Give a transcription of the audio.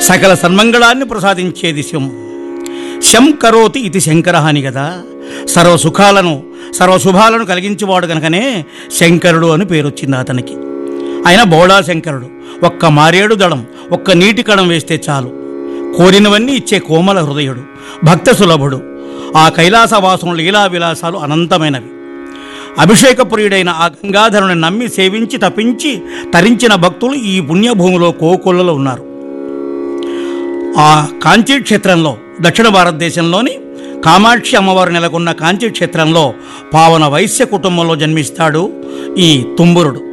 సకల సన్మంగళాన్ని ప్రసాదించేది శం శం కరోతి ఇది శంకర అని కదా సర్వ సుఖాలను సర్వశుభాలను కలిగించేవాడు కనుకనే శంకరుడు అని పేరు వచ్చింది అతనికి ఆయన బోళా శంకరుడు ఒక్క మారేడు దళం ఒక్క నీటి కణం వేస్తే చాలు కోరినవన్నీ ఇచ్చే కోమల హృదయుడు భక్త సులభుడు ఆ కైలాసవాసం లీలా విలాసాలు అనంతమైనవి అభిషేకప్రియుడైన ఆ గంగాధరుని నమ్మి సేవించి తపించి తరించిన భక్తులు ఈ పుణ్యభూమిలో కోకొల్లలో ఉన్నారు ఆ కాంచీ క్షేత్రంలో దక్షిణ భారతదేశంలోని కామాక్షి అమ్మవారు నెలకొన్న కాంచీ క్షేత్రంలో పావన వైశ్య కుటుంబంలో జన్మిస్తాడు ఈ తుంబురుడు